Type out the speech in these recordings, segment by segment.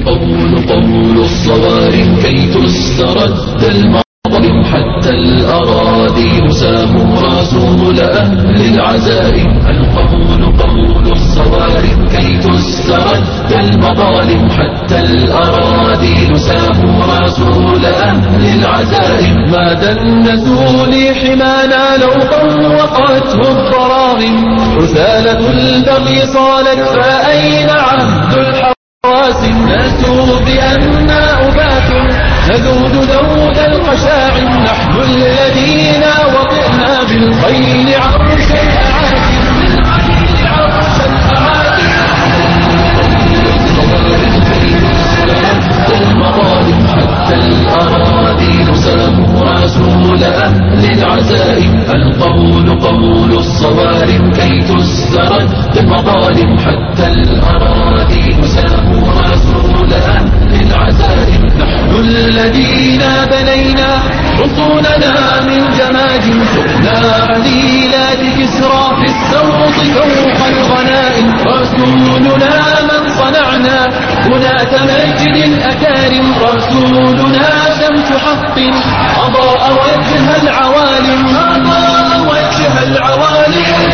قول قول الصوارم كي تسترد المظلم حتى الأراضي ساموا رسول أهل العزائم القول قول الصوارم كي تسترد المظالم حتى الأراضي ساموا رسول أهل العزائم ما دنسوا لي حمانا لو طوقته الضراغم رسالة البغي صالت فأين عهد الحواسم ناسوا بأننا أبات نذود ذود القشاع نحن الذين وطئنا بالخيل عرش الأعاجم بالخيل عرش الأعاجم المظالم حتى الأراضي ساموا رسول أهل العزائم القول قول الصوارم كي تسترد المظالم حتى الأراضي ساموا رسول أهل العزائم نحن الذين بنينا حصوننا من جماج سقنا عليلات كسرى في السوط فوق الغنائم رسولنا من صنعنا هناك مجد الأكارم رسولنا شمس حق أضاء وجه العوالم أضاء وجه العوالم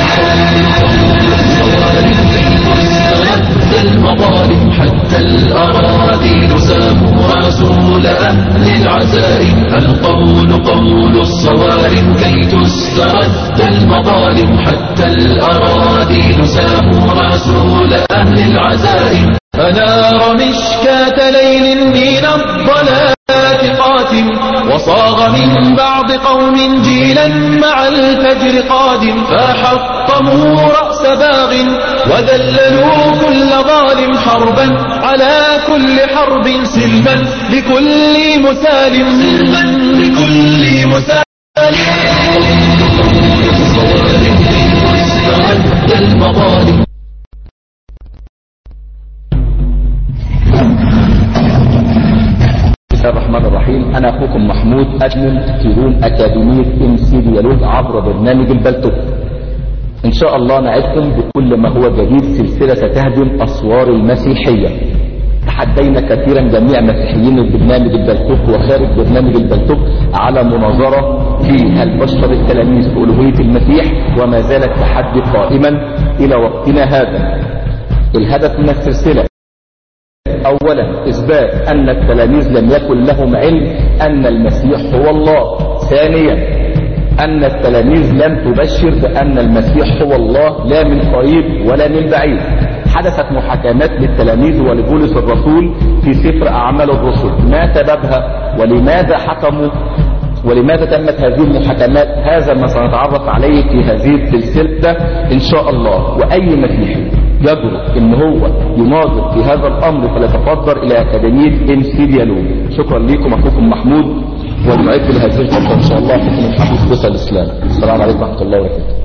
المظالم حتى الأراضي ساموا رسول أهل العزائم القول قول الصوارم كي تسترد المظالم حتى الأراضي ساموا رسول أهل العزائم فنار مشكاة ليل من الضلات قاتم وصاغ من بعض قوم جيلا مع الفجر قادم فحطموا رأس باغ وذللوا كل ظالم حربا على كل حرب سلما لكل مسالم سلما لكل مسالم المظالم بسم الله الرحمن الرحيم أنا أخوكم محمود أدمن تيرون أكاديمية إم سي ديالوج عبر برنامج البلتوك إن شاء الله نعدكم بكل ما هو جديد سلسلة ستهدم أسوار المسيحية تحدينا كثيرا جميع مسيحيين البرنامج البلتوك وخارج برنامج البلتوك على مناظرة في هل بشر التلاميذ بألوهية المسيح وما زال التحدي قائما إلى وقتنا هذا الهدف من السلسلة اولا اثبات ان التلاميذ لم يكن لهم علم ان المسيح هو الله ثانيا ان التلاميذ لم تبشر بان المسيح هو الله لا من قريب ولا من بعيد حدثت محاكمات للتلاميذ ولبولس الرسول في سفر اعمال الرسل ما سببها ولماذا حكموا ولماذا تمت هذه المحاكمات هذا ما سنتعرف عليه في هذه السلسلة ان شاء الله واي مسيحي يجرؤ ان هو يناظر في هذا الامر فليتفضل الى اكاديمية ام سي ديالوج شكرا لكم اخوكم محمود ونعد لهذه الفترة ان شاء الله اخوكم الحبيب فيصل الاسلام السلام عليكم ورحمة الله وبركاته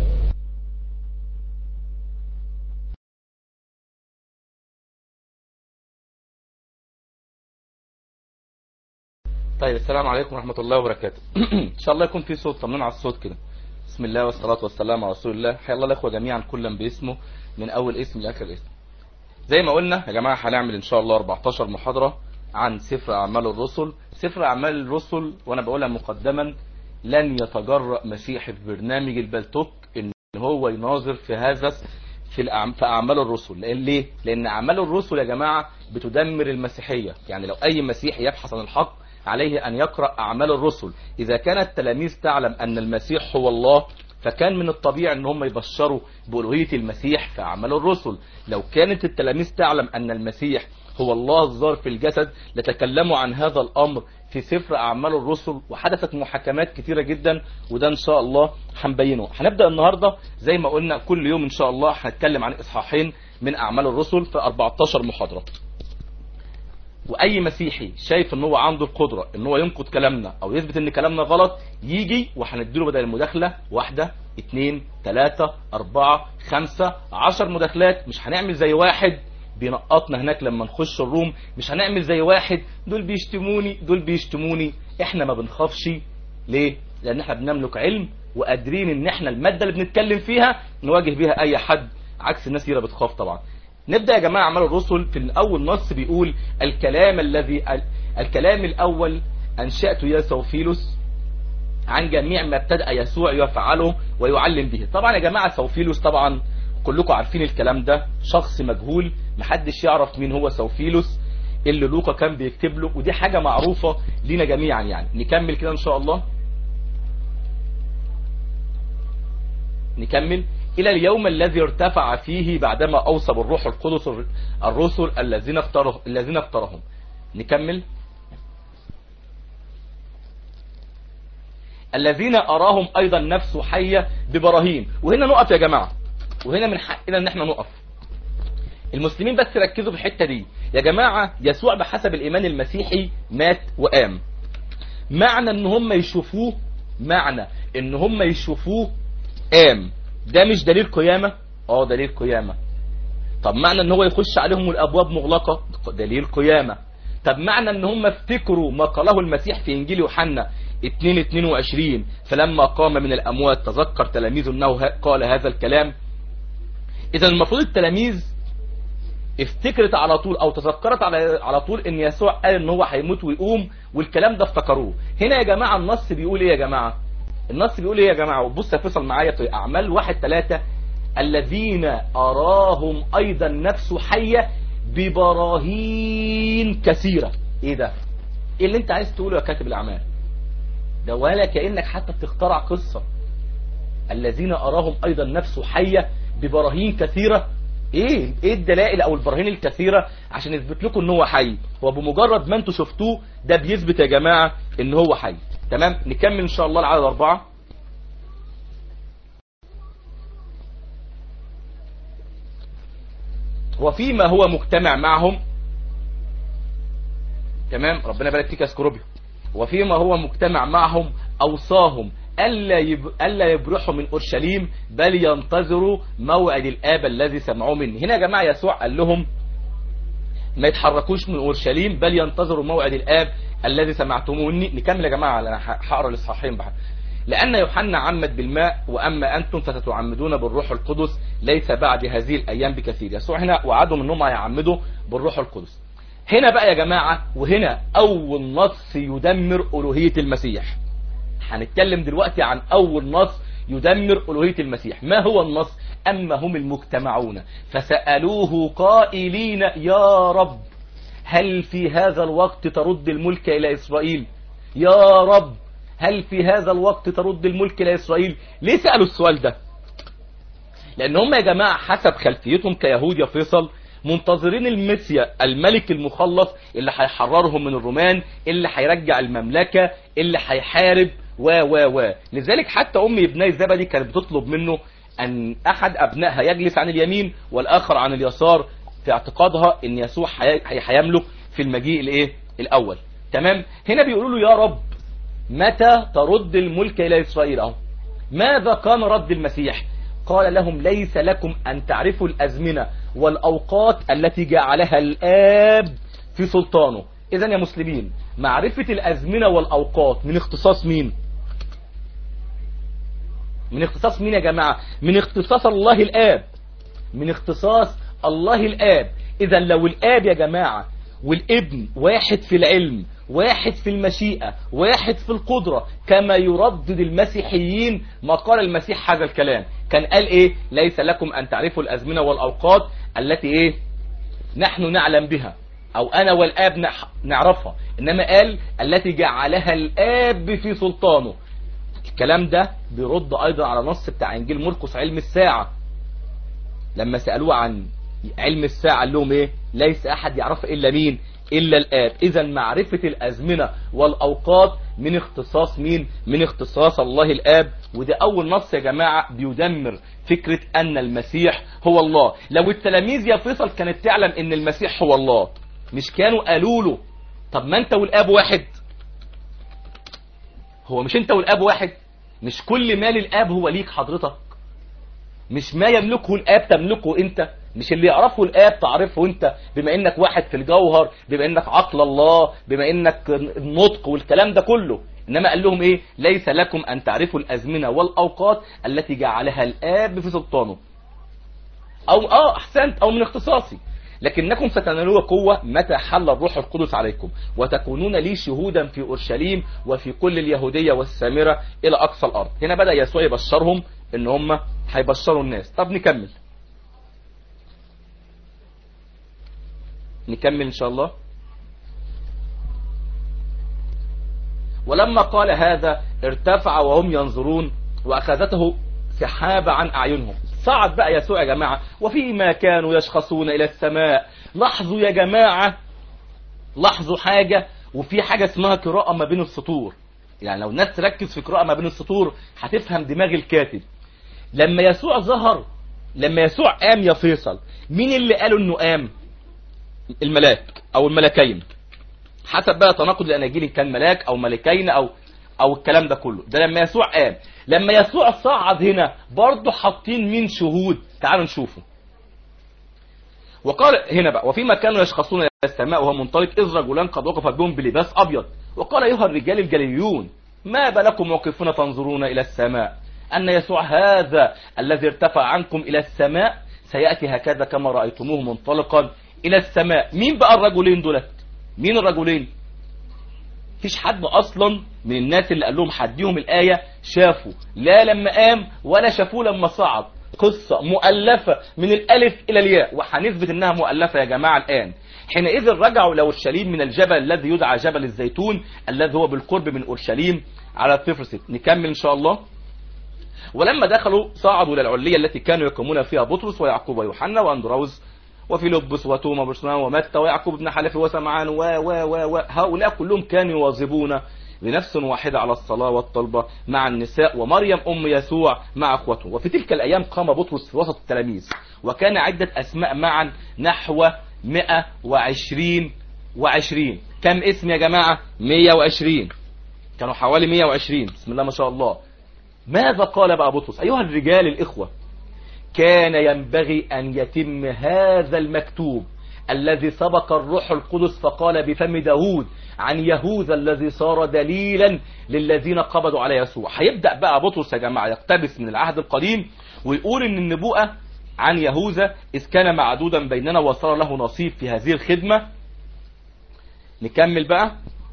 طيب السلام عليكم ورحمة الله وبركاته ان شاء الله يكون في صوت طمننا على الصوت كده بسم الله والصلاة والسلام على رسول الله حيا الله الاخوة جميعا كلا باسمه من اول اسم لاخر اسم زي ما قلنا يا جماعة هنعمل ان شاء الله 14 محاضرة عن سفر اعمال الرسل سفر اعمال الرسل وانا بقولها مقدما لن يتجرأ مسيحي في برنامج البلتوك ان هو يناظر في هذا في, الأعم... في اعمال الرسل لان ليه لان اعمال الرسل يا جماعة بتدمر المسيحية يعني لو اي مسيحي يبحث عن الحق عليه أن يقرأ أعمال الرسل إذا كان التلاميذ تعلم أن المسيح هو الله فكان من الطبيعي أن هم يبشروا بألوهية المسيح في أعمال الرسل لو كانت التلاميذ تعلم أن المسيح هو الله الظاهر في الجسد لتكلموا عن هذا الأمر في سفر أعمال الرسل وحدثت محاكمات كتيرة جدا وده إن شاء الله هنبينه هنبدأ النهاردة زي ما قلنا كل يوم إن شاء الله هنتكلم عن إصحاحين من أعمال الرسل في 14 محاضرة واي مسيحي شايف ان هو عنده القدرة ان هو ينقض كلامنا او يثبت ان كلامنا غلط يجي وهنديله بدل المداخلة واحدة اتنين تلاتة اربعة خمسة عشر مداخلات مش هنعمل زي واحد بينقطنا هناك لما نخش الروم مش هنعمل زي واحد دول بيشتموني دول بيشتموني احنا ما بنخافش ليه لان احنا بنملك علم وقادرين ان احنا المادة اللي بنتكلم فيها نواجه بيها اي حد عكس الناس اللي بتخاف طبعا نبدأ يا جماعة أعمال الرسل في الأول نص بيقول الكلام الذي الكلام الأول أنشأت يا سوفيلوس عن جميع ما ابتدأ يسوع يفعله ويعلم به طبعا يا جماعة سوفيلوس طبعا كلكم عارفين الكلام ده شخص مجهول محدش يعرف مين هو سوفيلوس اللي لوقا كان بيكتب له ودي حاجة معروفة لينا جميعا يعني نكمل كده ان شاء الله نكمل الى اليوم الذي ارتفع فيه بعدما اوصى بالروح القدس الرسل الذين اختاره الذين اختارهم نكمل الذين اراهم ايضا نفسه حية ببراهين وهنا نقف يا جماعة وهنا من حقنا ان احنا نقف المسلمين بس ركزوا في الحتة دي يا جماعة يسوع بحسب الايمان المسيحي مات وقام معنى ان هم يشوفوه معنى ان هم يشوفوه قام ده مش دليل قيامة اه دليل قيامة طب معنى ان هو يخش عليهم الابواب مغلقة دليل قيامة طب معنى ان هم افتكروا ما قاله المسيح في انجيل يوحنا 2 22 فلما قام من الاموات تذكر تلاميذه انه قال هذا الكلام اذا المفروض التلاميذ افتكرت على طول او تذكرت على على طول ان يسوع قال ان هو هيموت ويقوم والكلام ده افتكروه هنا يا جماعة النص بيقول ايه يا جماعة النص بيقول ايه يا جماعة وبص يا فيصل معايا في اعمال واحد ثلاثة الذين اراهم ايضا نفسه حية ببراهين كثيرة ايه ده ايه اللي انت عايز تقوله يا كاتب الاعمال ده ولا كأنك حتى بتخترع قصة الذين اراهم ايضا نفسه حية ببراهين كثيرة ايه ايه الدلائل او البراهين الكثيرة عشان يثبت لكم ان هو حي هو بمجرد ما انتوا شفتوه ده بيثبت يا جماعة ان هو حي تمام نكمل ان شاء الله العدد اربعة وفيما هو مجتمع معهم تمام ربنا يبارك فيك يا سكروبيو وفيما هو مجتمع معهم اوصاهم ألا, يب... ألا يبرحوا من أورشليم بل ينتظروا موعد الآب الذي سمعوه مني هنا يا جماعة يسوع قال لهم ما يتحركوش من أورشليم بل ينتظروا موعد الآب الذي سمعتموه مني نكمل يا جماعة أنا هقرا الإصحاحين بحر لأن يوحنا عمد بالماء وأما أنتم فستعمدون بالروح القدس ليس بعد هذه الأيام بكثير يسوع هنا وعدهم أنهم هيعمدوا بالروح القدس هنا بقى يا جماعة وهنا أول نص يدمر ألوهية المسيح هنتكلم دلوقتي عن أول نص يدمر ألوهية المسيح ما هو النص أما هم المجتمعون فسألوه قائلين يا رب هل في هذا الوقت ترد الملك إلى إسرائيل يا رب هل في هذا الوقت ترد الملك إلى إسرائيل ليه سألوا السؤال ده لأن هم يا جماعة حسب خلفيتهم كيهود يا فيصل منتظرين المسيا الملك المخلص اللي هيحررهم من الرومان اللي هيرجع المملكة اللي هيحارب و و و لذلك حتى أم ابني الزبدي كانت بتطلب منه أن أحد أبنائها يجلس عن اليمين والآخر عن اليسار في اعتقادها أن يسوع هيملك في المجيء الايه الأول تمام هنا بيقولوا له يا رب متى ترد الملك إلى إسرائيل أهو ماذا كان رد المسيح قال لهم ليس لكم أن تعرفوا الأزمنة والأوقات التي جعلها الآب في سلطانه إذا يا مسلمين معرفة الأزمنة والأوقات من اختصاص مين من اختصاص مين يا جماعة من اختصاص الله الآب من اختصاص الله الآب إذا لو الآب يا جماعة والابن واحد في العلم واحد في المشيئة واحد في القدرة كما يردد المسيحيين ما قال المسيح هذا الكلام كان قال ايه ليس لكم ان تعرفوا الازمنة والاوقات التي ايه نحن نعلم بها او انا والاب نعرفها انما قال التي جعلها الاب في سلطانه الكلام ده بيرد ايضا على نص بتاع انجيل مرقس علم الساعة لما سألوه عن علم الساعة قال لهم ايه ليس احد يعرف الا مين الا الاب اذا معرفة الازمنة والاوقات من اختصاص مين من اختصاص الله الاب وده اول نص يا جماعة بيدمر فكرة ان المسيح هو الله لو التلاميذ يا فيصل كانت تعلم ان المسيح هو الله مش كانوا قالوا له طب ما انت والاب واحد هو مش انت والاب واحد مش كل مال الاب هو ليك حضرتك مش ما يملكه الاب تملكه انت مش اللي يعرفه الاب تعرفه انت بما انك واحد في الجوهر بما انك عقل الله بما انك النطق والكلام ده كله انما قال لهم ايه ليس لكم ان تعرفوا الازمنه والاوقات التي جعلها الاب في سلطانه او اه احسنت او من اختصاصي لكنكم ستنالون قوة متى حل الروح القدس عليكم وتكونون لي شهودا في أورشليم وفي كل اليهودية والسامرة إلى أقصى الأرض هنا بدأ يسوع يبشرهم إن هم هيبشروا الناس طب نكمل نكمل إن شاء الله ولما قال هذا ارتفع وهم ينظرون وأخذته سحابة عن أعينهم صعد بقى يسوع يا جماعة وفيما كانوا يشخصون إلى السماء لاحظوا يا جماعة لاحظوا حاجة وفي حاجة اسمها قراءة ما بين السطور يعني لو الناس تركز في قراءة ما بين السطور هتفهم دماغ الكاتب لما يسوع ظهر لما يسوع قام يا فيصل مين اللي قالوا انه قام الملاك او الملكين حسب بقى تناقض الاناجيل كان ملاك او ملكين او او الكلام ده كله ده لما يسوع قام لما يسوع صعد هنا برضه حاطين مين شهود تعالوا نشوفه وقال هنا بقى وفيما كانوا يشخصون الى السماء وهو منطلق اذ رجلان قد وقف بهم بلباس ابيض وقال ايها الرجال الجليليون ما بالكم موقفون تنظرون الى السماء ان يسوع هذا الذي ارتفع عنكم الى السماء سياتي هكذا كما رايتموه منطلقا الى السماء مين بقى الرجلين دولت مين الرجلين مفيش حد اصلا من الناس اللي قال لهم حديهم الايه شافوا لا لما قام ولا شافوه لما صعد قصة مؤلفة من الألف إلى الياء وهنثبت إنها مؤلفة يا جماعة الآن حينئذ رجعوا إلى أورشليم من الجبل الذي يدعى جبل الزيتون الذي هو بالقرب من أورشليم على الفرست نكمل إن شاء الله ولما دخلوا صعدوا إلى العلية التي كانوا يقومون فيها بطرس ويعقوب ويوحنا وأندروس وفيلبس وتوما وبرسلان ومتى ويعقوب بن حلف وسمعان و و و و هؤلاء كلهم كانوا يواظبون بنفس واحدة على الصلاة والطلبة مع النساء ومريم أم يسوع مع أخوته وفي تلك الأيام قام بطرس في وسط التلاميذ وكان عدة أسماء معا نحو 120 وعشرين كم اسم يا جماعة 120 كانوا حوالي 120 بسم الله ما شاء الله ماذا قال بقى بطرس أيها الرجال الإخوة كان ينبغي أن يتم هذا المكتوب الذي سبق الروح القدس فقال بفم داود عن يهوذا الذي صار دليلا للذين قبضوا على يسوع هيبدأ بقى بطرس يا جماعة يقتبس من العهد القديم ويقول ان النبوءة عن يهوذا إذ كان معدودا بيننا وصار له نصيب في هذه الخدمة نكمل بقى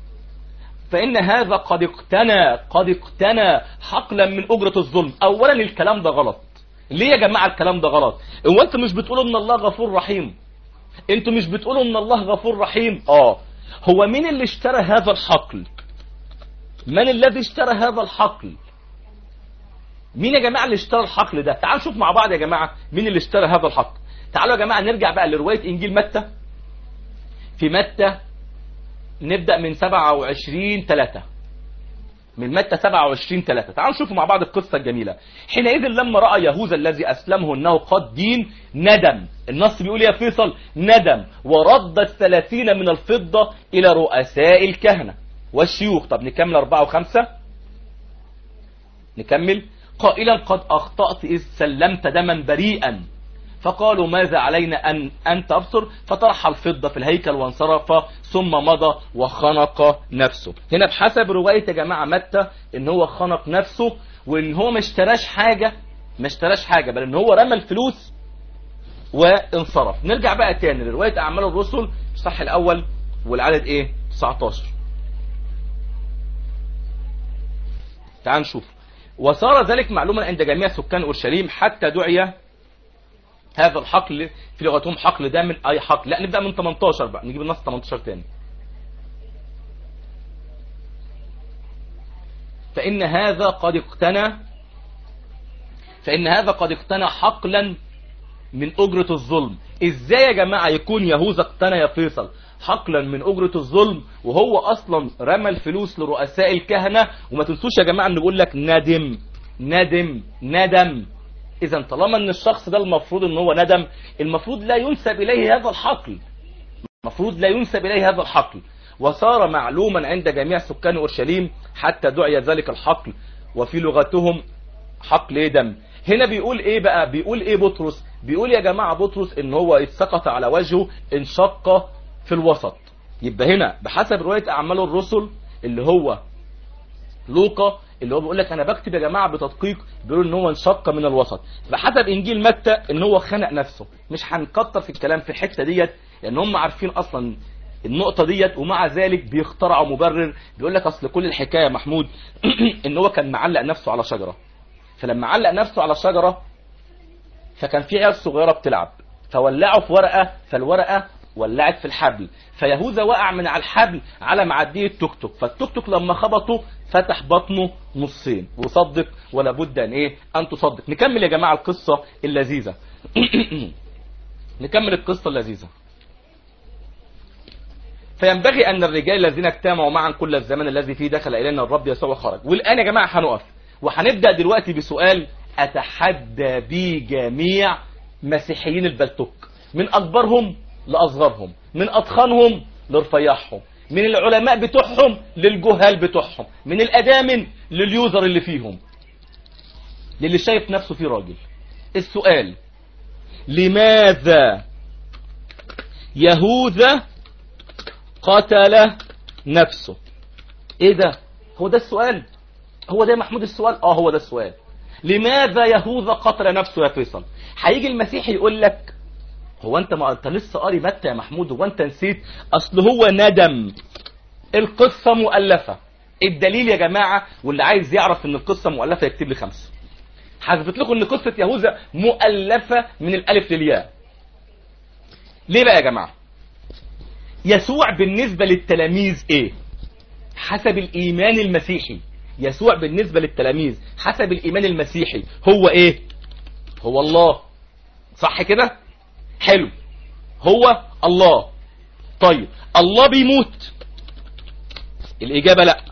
فإن هذا قد اقتنى قد اقتنى حقلا من أجرة الظلم أولا الكلام ده غلط ليه يا جماعة الكلام ده غلط هو انتوا مش بتقولوا ان الله غفور رحيم انتوا مش بتقولوا ان الله غفور رحيم اه هو مين اللي اشترى هذا الحقل من الذي اشترى هذا الحقل مين يا جماعة اللي اشترى الحقل ده تعالوا نشوف مع بعض يا جماعة مين اللي اشترى هذا الحقل تعالوا يا جماعة نرجع بقى لرواية انجيل متى في متى نبدأ من 27 3 من متى 27 3 تعالوا نشوفوا مع بعض القصة الجميلة حينئذ لما رأى يهوذا الذي أسلمه أنه قد دين ندم النص بيقول يا فيصل ندم ورد الثلاثين من الفضة إلى رؤساء الكهنة والشيوخ طب نكمل أربعة وخمسة نكمل قائلا قد أخطأت إذ سلمت دما بريئا فقالوا ماذا علينا أن, أن تبصر فطرح الفضة في الهيكل وانصرف ثم مضى وخنق نفسه هنا بحسب رواية يا جماعة متى ان هو خنق نفسه وان هو ما اشتراش حاجة ما اشتراش حاجة بل ان هو رمى الفلوس وانصرف نرجع بقى تاني لرواية أعمال الرسل الصح الأول والعدد ايه 19 تعال نشوف وصار ذلك معلوما عند جميع سكان أورشليم حتى دعي هذا الحقل في لغتهم حقل ده من اي حقل لا نبدأ من 18 بقى نجيب النص 18 تاني فإن هذا قد اقتنى فإن هذا قد اقتنى حقلا من أجرة الظلم ازاي يا جماعة يكون يهوذا اقتنى يا فيصل حقلا من أجرة الظلم وهو أصلا رمى الفلوس لرؤساء الكهنة وما تنسوش يا جماعة نقول لك ندم ندم ندم اذا طالما ان الشخص ده المفروض ان هو ندم المفروض لا ينسب اليه هذا الحقل المفروض لا ينسب اليه هذا الحقل وصار معلوما عند جميع سكان اورشليم حتى دعي ذلك الحقل وفي لغتهم حقل دم هنا بيقول ايه بقى بيقول ايه بطرس بيقول يا جماعة بطرس ان هو اتسقط على وجهه انشق في الوسط يبقى هنا بحسب رواية اعمال الرسل اللي هو لوقا اللي هو بيقول لك انا بكتب يا جماعه بتدقيق بيقول ان هو انشق من الوسط بحسب انجيل متى ان هو خنق نفسه مش هنكتر في الكلام في الحته ديت لان هم عارفين اصلا النقطة ديت ومع ذلك بيخترعوا مبرر بيقول لك اصل كل الحكاية يا محمود ان هو كان معلق نفسه على شجرة فلما علق نفسه على شجرة فكان في عيال صغيرة بتلعب فولعوا في ورقة فالورقة ولعت في الحبل فيهوذا وقع من على الحبل على معديه التوك توك فالتوك توك لما خبطه فتح بطنه نصين وصدق ولا بد ان ايه ان تصدق نكمل يا جماعه القصه اللذيذه نكمل القصه اللذيذه فينبغي ان الرجال الذين اجتمعوا معا كل الزمان الذي فيه دخل الينا الرب يسوع وخرج والان يا جماعه هنقف وهنبدا دلوقتي بسؤال اتحدى بيه جميع مسيحيين البلتوك من اكبرهم لاصغرهم من اتخنهم لرفيعهم من العلماء بتوعهم للجهال بتوعهم من الادامن لليوزر اللي فيهم للي شايف نفسه فيه راجل السؤال لماذا يهوذا قتل نفسه ايه ده هو ده السؤال هو ده يا محمود السؤال اه هو ده السؤال لماذا يهوذا قتل نفسه يا فيصل هيجي المسيح يقول لك هو انت ما انت لسه قاري متى يا محمود هو انت نسيت اصل هو ندم القصة مؤلفة الدليل يا جماعة واللي عايز يعرف ان القصة مؤلفة يكتب لي خمسة حذفت لكم ان قصة يهوذا مؤلفة من الالف للياء ليه بقى يا جماعة يسوع بالنسبة للتلاميذ ايه حسب الايمان المسيحي يسوع بالنسبة للتلاميذ حسب الايمان المسيحي هو ايه هو الله صح كده حلو هو الله طيب الله بيموت الإجابة لا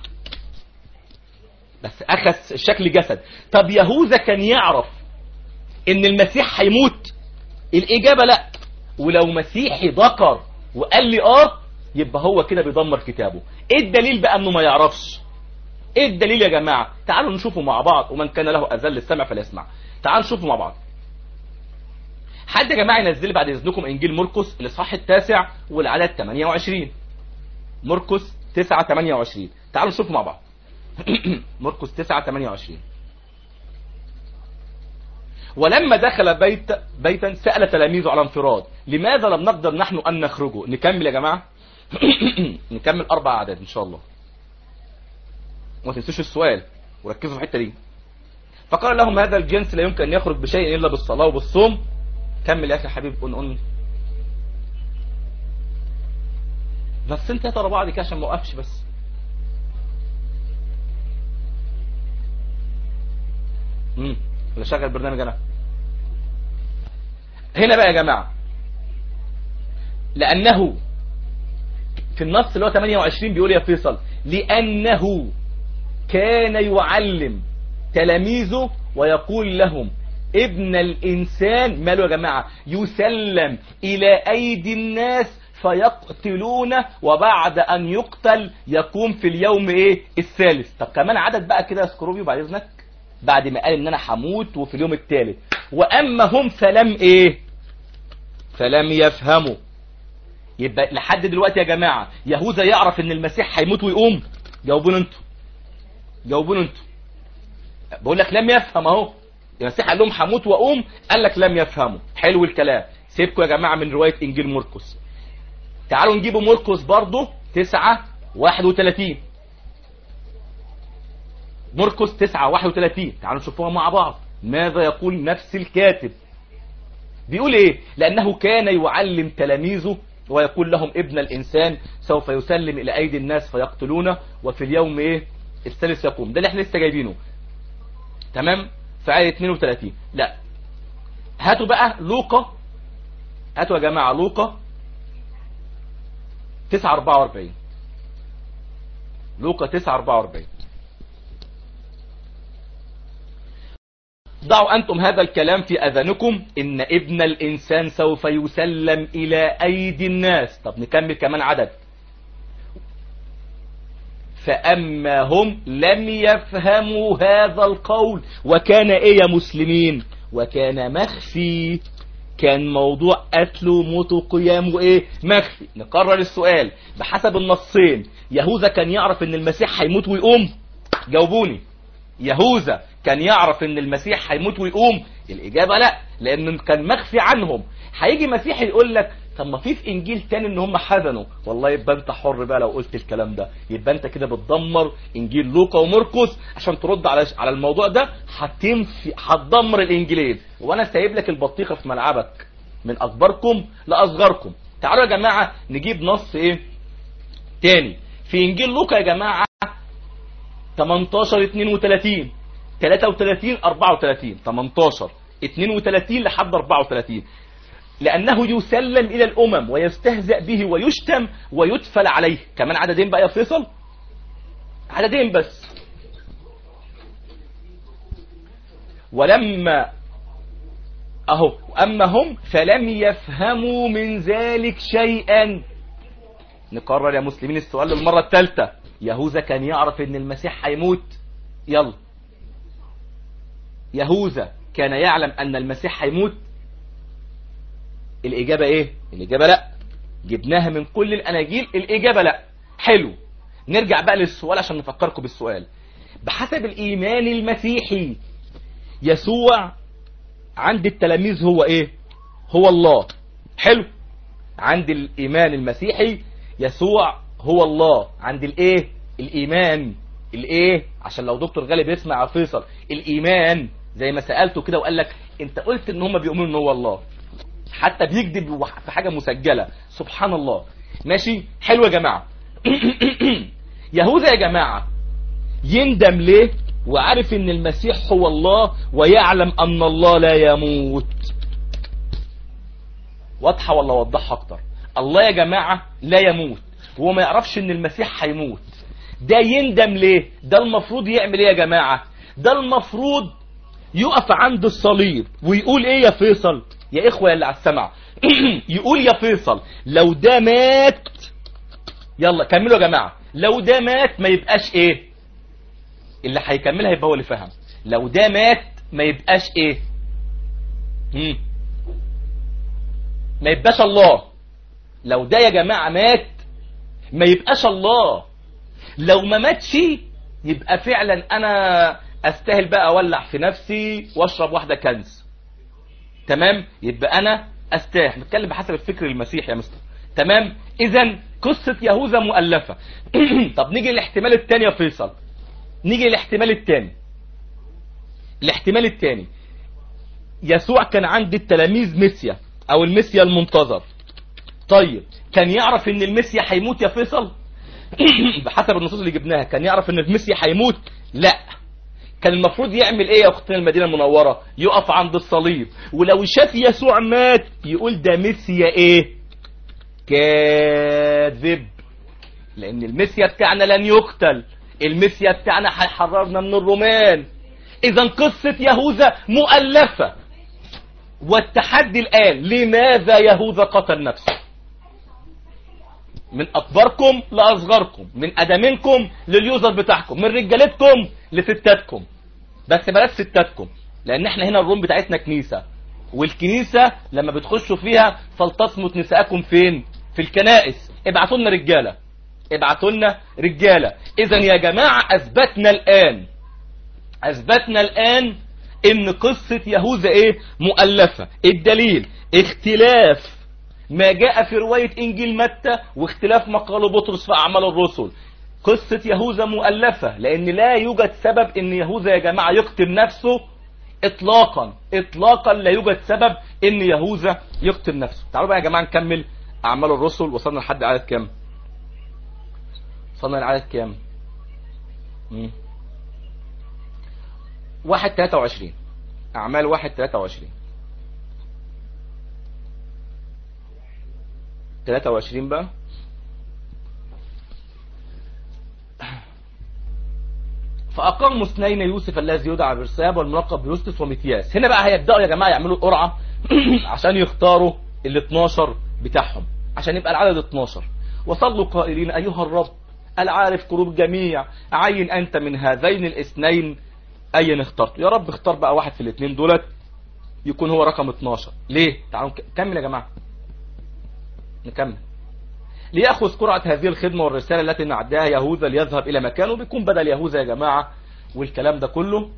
بس أخذ شكل جسد طب يهوذا كان يعرف إن المسيح هيموت الإجابة لا ولو مسيحي ذكر وقال لي آه يبقى هو كده بيدمر كتابه إيه الدليل بقى إنه ما يعرفش إيه الدليل يا جماعة تعالوا نشوفه مع بعض ومن كان له أذل السمع فليسمع تعالوا نشوفه مع بعض حد يا جماعه ينزل لي بعد اذنكم انجيل مرقس الاصحاح التاسع والعدد 28 مرقس 9 28 تعالوا نشوفه مع بعض مرقس 9 28 ولما دخل بيت بيتا سأل تلاميذه على انفراد لماذا لم نقدر نحن أن نخرجه نكمل يا جماعة نكمل أربع أعداد إن شاء الله وما تنسوش السؤال وركزوا في الحتة دي فقال لهم هذا الجنس لا يمكن أن يخرج بشيء إلا بالصلاة وبالصوم كمل يا اخي حبيب قن قن بس انت ترى بعض كده عشان ما اوقفش بس امم ولا شغل برنامج انا هنا بقى يا جماعه لانه في النص اللي هو 28 بيقول يا فيصل لانه كان يعلم تلاميذه ويقول لهم ابن الإنسان ماله يا جماعة يسلم إلى أيدي الناس فيقتلونه وبعد أن يقتل يقوم في اليوم إيه الثالث طب كمان عدد بقى كده يا سكروبي بعد إذنك بعد ما قال إن أنا هموت وفي اليوم الثالث وأما هم فلم إيه فلم يفهموا يبقى لحد دلوقتي يا جماعة يهوذا يعرف إن المسيح هيموت ويقوم جاوبون انتوا جاوبون انتوا بقول لك لم يفهم اهو المسيح قال لهم هموت واقوم قال لك لم يفهموا حلو الكلام سيبكم يا جماعه من روايه انجيل مرقس تعالوا نجيبوا مرقس برضه 9 31 مرقس 9 31 تعالوا نشوفوها مع بعض ماذا يقول نفس الكاتب بيقول ايه لانه كان يعلم تلاميذه ويقول لهم ابن الانسان سوف يسلم الى ايدي الناس فيقتلونه وفي اليوم ايه الثالث يقوم ده اللي احنا لسه جايبينه تمام في آية 32 لا هاتوا بقى لوقا هاتوا يا جماعة لوقا 9 44 لوقا 9 44 ضعوا أنتم هذا الكلام في أذانكم إن ابن الإنسان سوف يسلم إلى أيدي الناس طب نكمل كمان عدد فأما هم لم يفهموا هذا القول وكان إيه يا مسلمين وكان مخفي كان موضوع قتله موته قيامه ايه مخفي نكرر السؤال بحسب النصين يهوذا كان يعرف ان المسيح هيموت ويقوم جاوبوني يهوذا كان يعرف ان المسيح هيموت ويقوم الاجابه لا لان كان مخفي عنهم هيجي مسيح يقول لك طب ما في في انجيل تاني ان هم حزنوا والله يبقى انت حر بقى لو قلت الكلام ده يبقى انت كده بتدمر انجيل لوقا ومرقس عشان ترد على على الموضوع ده هتنفي هتدمر الانجيلين وانا سايب لك البطيخه في ملعبك من اكبركم لاصغركم تعالوا يا جماعه نجيب نص ايه تاني في انجيل لوقا يا جماعه 18 32 33 34 18 32 لحد 34 لأنه يسلم إلى الأمم ويستهزأ به ويشتم ويدفل عليه كمان عددين بقى يا فيصل عددين بس ولما أهو أما هم فلم يفهموا من ذلك شيئا نكرر يا مسلمين السؤال للمرة الثالثة يهوذا كان يعرف ان المسيح هيموت يلا يهوذا كان يعلم ان المسيح هيموت الاجابة ايه الاجابة لا جبناها من كل الاناجيل الاجابة لا حلو نرجع بقى للسؤال عشان نفكركم بالسؤال بحسب الايمان المسيحي يسوع عند التلاميذ هو ايه هو الله حلو عند الايمان المسيحي يسوع هو الله عند الايه الايمان الايه عشان لو دكتور غالب يسمع يا فيصل الايمان زي ما سالته كده وقال لك انت قلت ان هم بيؤمنوا ان هو الله حتى بيكذب في حاجه مسجله سبحان الله ماشي حلو يا جماعه يهوذا يا جماعه يندم ليه وعارف ان المسيح هو الله ويعلم ان الله لا يموت واضحه ولا اوضحها اكتر الله يا جماعه لا يموت وهو ما يعرفش ان المسيح هيموت ده يندم ليه ده المفروض يعمل ايه يا جماعه ده المفروض يقف عند الصليب ويقول ايه يا فيصل يا اخوه اللي على السمع يقول يا فيصل لو ده مات يلا كملوا يا جماعه لو ده مات ما يبقاش ايه اللي هيكملها يبقى هو اللي فهم لو ده مات ما يبقاش ايه مم. ما يبقاش الله لو ده يا جماعه مات ما يبقاش الله لو ما ماتش يبقى فعلا انا استاهل بقى اولع في نفسي واشرب واحده كنز تمام يبقى انا استاهل نتكلم بحسب الفكر المسيحي يا مستر تمام اذا قصه يهوذا مؤلفه طب نيجي للاحتمال الثاني يا فيصل نيجي للاحتمال الثاني الاحتمال الثاني يسوع كان عند التلاميذ مسيا او المسيا المنتظر طيب كان يعرف ان المسيا هيموت يا فيصل بحسب النصوص اللي جبناها كان يعرف ان المسيا هيموت لا كان المفروض يعمل ايه يا اختنا المدينه المنوره يقف عند الصليب ولو شاف يسوع مات يقول ده مسيا ايه كاذب لان المسيا بتاعنا لن يقتل المسيا بتاعنا هيحررنا من الرومان اذا قصه يهوذا مؤلفه والتحدي الان لماذا يهوذا قتل نفسه من اكبركم لاصغركم من ادمينكم لليوزر بتاعكم من رجالتكم لستاتكم بس بلاش ستاتكم لان احنا هنا الروم بتاعتنا كنيسه والكنيسه لما بتخشوا فيها فلتصمت نساءكم فين في الكنائس ابعتوا لنا رجاله ابعتوا لنا رجاله اذا يا جماعه اثبتنا الان اثبتنا الان ان قصه يهوذا ايه مؤلفه الدليل اختلاف ما جاء في رواية إنجيل متى واختلاف ما قاله بطرس في أعمال الرسل قصة يهوذا مؤلفة لأن لا يوجد سبب أن يهوذا يا جماعة يقتل نفسه إطلاقا إطلاقا لا يوجد سبب أن يهوذا يقتل نفسه تعالوا بقى يا جماعة نكمل أعمال الرسل وصلنا لحد عدد كام وصلنا لعدد كام مم. واحد تلاتة وعشرين أعمال واحد تلاتة وعشرين 23 بقى فأقاموا اثنين يوسف الذي يدعى برساب والملقب بيوستس ومتياس هنا بقى هيبدأوا يا جماعة يعملوا قرعة عشان يختاروا ال 12 بتاعهم عشان يبقى العدد 12 وصلوا قائلين أيها الرب العارف قلوب جميع عين أنت من هذين الاثنين أين اخترت يا رب اختار بقى واحد في الاثنين دولت يكون هو رقم 12 ليه تعالوا كمل يا جماعة نكمل ليأخذ قرعة هذه الخدمة والرسالة التي نعدها يهوذا ليذهب إلى مكانه بيكون بدل يهوذا يا جماعة والكلام ده كله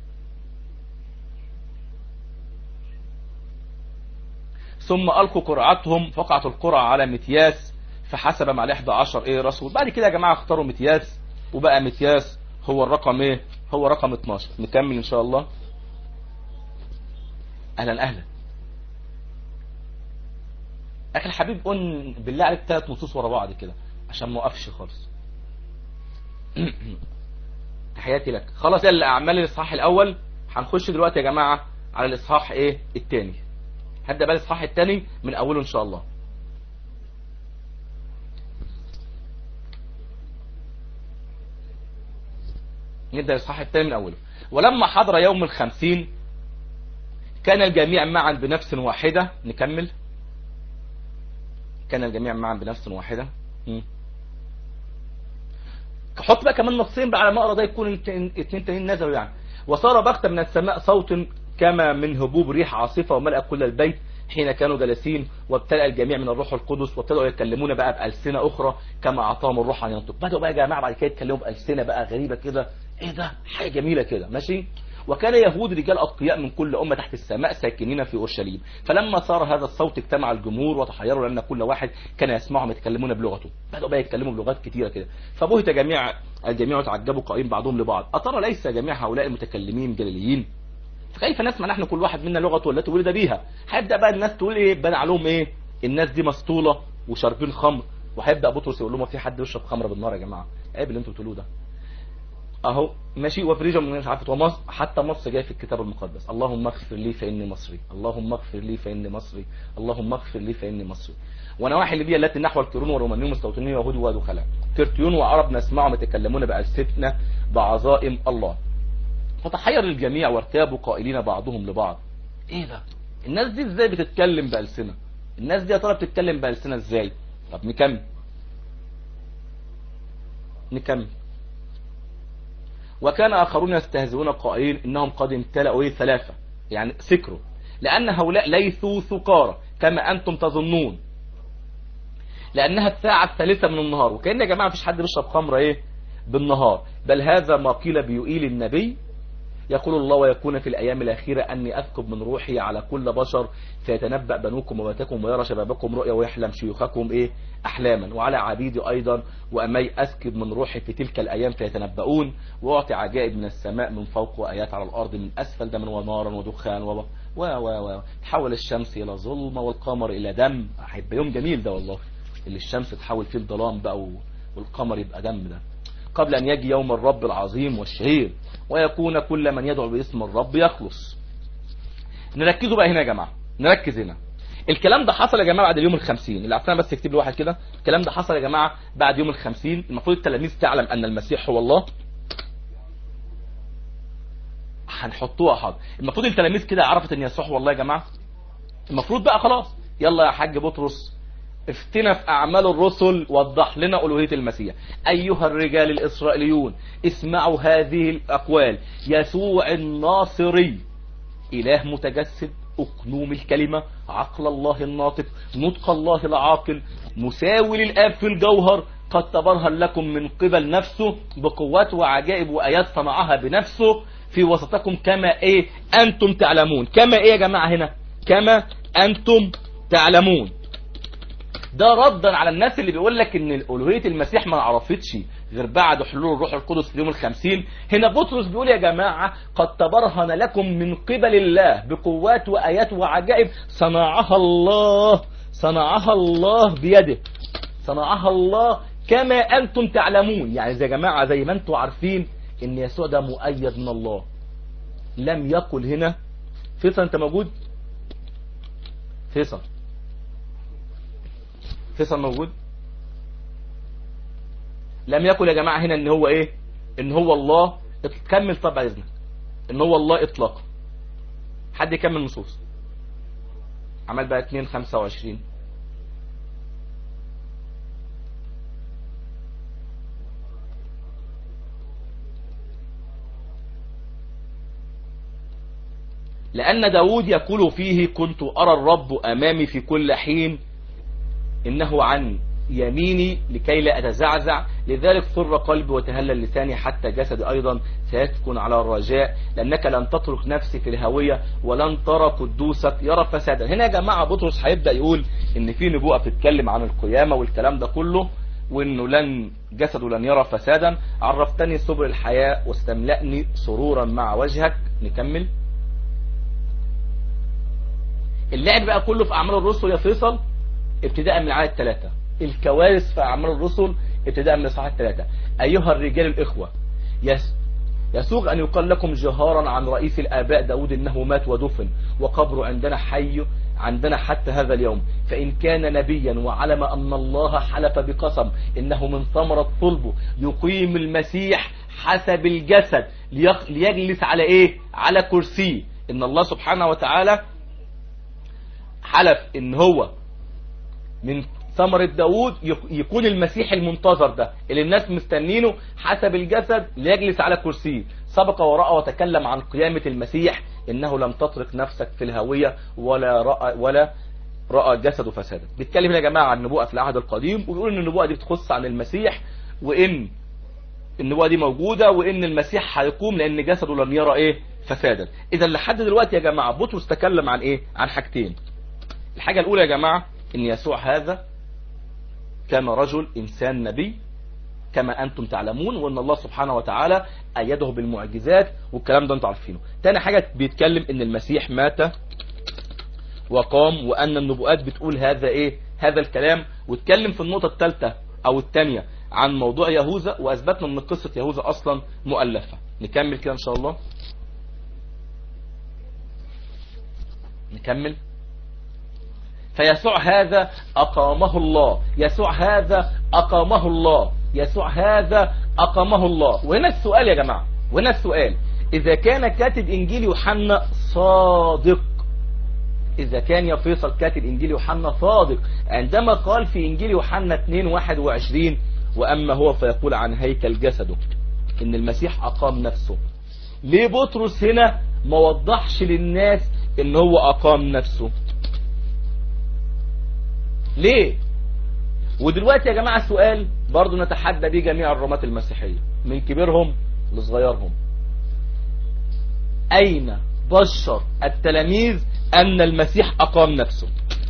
ثم ألقوا قرعتهم فقعت القرعة على متياس فحسب مع الإحدى عشر إيه رسول بعد كده يا جماعة اختاروا متياس وبقى متياس هو الرقم إيه هو رقم 12 نكمل إن شاء الله أهلا أهلا أخي الحبيب قل بالله عليك ثلاث نصوص ورا بعض كده عشان ما أقفش خالص تحياتي لك خلاص يلا أعمال الإصحاح الأول هنخش دلوقتي يا جماعة على الإصحاح إيه الثاني هبدأ بقى الإصحاح الثاني من أوله إن شاء الله نبدأ الإصحاح الثاني من أوله ولما حضر يوم الخمسين كان الجميع معا بنفس واحدة نكمل كان الجميع معا بنفس واحدة مم. حط بقى كمان نصين بقى على ما اقرا ده يكون اتنين تانيين نزلوا يعني وصار بغتة من السماء صوت كما من هبوب ريح عاصفة وملأ كل البيت حين كانوا جالسين وابتلأ الجميع من الروح القدس وابتدأوا يتكلمون بقى بألسنة أخرى كما أعطاهم الروح أن ينطق بدأوا بقى يا جماعة بعد كده يتكلموا بألسنة بقى غريبة كده إيه ده حاجة جميلة كده ماشي وكان يهود رجال أتقياء من كل أمة تحت السماء ساكنين في أورشليم فلما صار هذا الصوت اجتمع الجمهور وتحيروا لأن كل واحد كان يسمعهم يتكلمون بلغته بدأوا بقى يتكلموا بلغات كتيرة كده فبهت جميع الجميع تعجبوا قائمين بعضهم لبعض أترى ليس جميع هؤلاء المتكلمين جليليين فكيف نسمع نحن كل واحد منا لغته التي ولد بيها هيبدا بقى الناس تقول ايه بان عليهم ايه الناس دي مسطوله وشاربين خمر وهيبدا بطرس يقول لهم في حد بيشرب خمره بالنار يا جماعه عيب اللي انتوا بتقولوه ده اهو ماشي وفريجا من مش عارف ومصر حتى مصر جاي في الكتاب المقدس اللهم اغفر لي فاني مصري اللهم اغفر لي فاني مصري اللهم اغفر لي فاني مصري ونواحي ليبيا التي نحو الكيرون والرومانيون مستوطنين ويهود ودخلاء كرتيون وعرب نسمعهم يتكلمون بألسنتنا بعظائم الله فتحير الجميع وارتابوا قائلين بعضهم لبعض ايه ده الناس دي ازاي بتتكلم بألسنة الناس دي يا ترى بتتكلم بألسنة ازاي طب نكمل نكمل وكان آخرون يستهزئون قائلين إنهم قد امتلأوا ثلاثة يعني سكروا لأن هؤلاء ليسوا سكارى كما أنتم تظنون لأنها الساعة الثالثة من النهار وكأن يا جماعة مفيش حد بيشرب خمرة إيه بالنهار بل هذا ما قيل بيقيل النبي يقول الله ويكون في الأيام الأخيرة أني أسكب من روحي على كل بشر فيتنبأ بنوكم وباتكم ويرى شبابكم رؤيا ويحلم شيوخكم إيه أحلاما وعلى عبيدي أيضا وأمي أسكب من روحي في تلك الأيام فيتنبؤون وأعطي عجائب من السماء من فوق وآيات على الأرض من أسفل دم ونارا ودخان و و و تحول الشمس إلى ظلمة والقمر إلى دم هيبقى يوم جميل ده والله اللي الشمس تحول فيه الظلام بقى والقمر يبقى دم ده قبل أن يجي يوم الرب العظيم والشهير ويكون كل من يدعو باسم الرب يخلص نركزوا بقى هنا يا جماعة نركز هنا الكلام ده حصل يا جماعة بعد اليوم الخمسين اللي عارفين بس يكتب له واحد كده الكلام ده حصل يا جماعة بعد يوم الخمسين المفروض التلاميذ تعلم أن المسيح هو الله هنحطوها حاضر المفروض التلاميذ كده عرفت ان يسوع هو الله يا جماعة المفروض بقى خلاص يلا يا حاج بطرس افتنا في أعمال الرسل وضح لنا ألوهية المسيح أيها الرجال الإسرائيليون اسمعوا هذه الأقوال يسوع الناصري إله متجسد أقنوم الكلمة عقل الله الناطق نطق الله العاقل مساوي للآب في الجوهر قد تبرهن لكم من قبل نفسه بقوات وعجائب وآيات صنعها بنفسه في وسطكم كما إيه أنتم تعلمون كما إيه يا جماعة هنا كما أنتم تعلمون ده ردا على الناس اللي بيقول لك ان الوهيه المسيح ما عرفتش غير بعد حلول الروح القدس في يوم الخمسين هنا بطرس بيقول يا جماعة قد تبرهن لكم من قبل الله بقوات وآيات وعجائب صنعها الله صنعها الله بيده صنعها الله كما أنتم تعلمون يعني يا جماعة زي ما أنتم عارفين ان يسوع ده مؤيد من الله لم يقل هنا فيصل انت موجود فيصل فيصل موجود لم يقل يا جماعة هنا ان هو ايه ان هو الله كمل طبع اذنك ان هو الله اطلاقا حد يكمل نصوص عمل بقى 2 25 لأن داود يقول فيه كنت أرى الرب أمامي في كل حين إنه عن يميني لكي لا أتزعزع لذلك فر قلبي وتهلل لساني حتى جسدي أيضا سيسكن على الرجاء لأنك لن تترك نفسي في الهوية ولن ترى قدوسك يرى فسادا هنا يا جماعة بطرس هيبدأ يقول إن في نبوءة بتتكلم عن القيامة والكلام ده كله وإنه لن جسده لن يرى فسادا عرفتني سبل الحياة واستملأني سرورا مع وجهك نكمل اللعب بقى كله في أعمال الرسل يا فيصل ابتداء من العدد الثلاثة الكوارث في أعمال الرسل ابتداء من الصحة الثلاثة أيها الرجال الإخوة يس يسوغ أن يقال لكم جهارا عن رئيس الآباء داود إنه مات ودفن وقبره عندنا حي عندنا حتى هذا اليوم فإن كان نبيا وعلم أن الله حلف بقسم إنه من ثمرة صلبه يقيم المسيح حسب الجسد ليخ- ليجلس على إيه على كرسي إن الله سبحانه وتعالى حلف إن هو من ثمرة داود يك- يكون المسيح المنتظر ده اللي الناس مستنينه حسب الجسد ليجلس على كرسيه سبق ورأى وتكلم عن قيامة المسيح إنه لم تترك نفسك في الهوية ولا رأى ولا رأى جسده فسادا بيتكلم هنا يا جماعة عن النبوءة في العهد القديم وبيقول إن النبوءة دي بتخص عن المسيح وإن النبوة دي موجودة وإن المسيح هيقوم لأن جسده لم يرى إيه فسادا إذا لحد دلوقتي يا جماعة بطرس تكلم عن إيه عن حاجتين الحاجة الأولى يا جماعة إن يسوع هذا كان رجل إنسان نبي كما أنتم تعلمون وأن الله سبحانه وتعالى أيده بالمعجزات والكلام ده أنتم عارفينه تاني حاجة بيتكلم إن المسيح مات وقام وأن النبوءات بتقول هذا إيه هذا الكلام واتكلم في النقطة الثالثة أو الثانية عن موضوع يهوذا وأثبتنا أن قصة يهوذا أصلا مؤلفة نكمل كده إن شاء الله نكمل فيسوع هذا أقامه الله يسوع هذا أقامه الله يسوع هذا أقامه الله وهنا السؤال يا جماعة وهنا السؤال إذا كان كاتب إنجيل يوحنا صادق إذا كان يا فيصل كاتب إنجيل يوحنا صادق عندما قال في إنجيل يوحنا 2 21 وأما هو فيقول عن هيكل جسده إن المسيح أقام نفسه ليه بطرس هنا ما وضحش للناس إن هو أقام نفسه ليه ودلوقتي يا جماعة سؤال برضو نتحدى بيه جميع الرمات المسيحية من كبيرهم لصغيرهم أين بشر التلاميذ أن المسيح أقام نفسه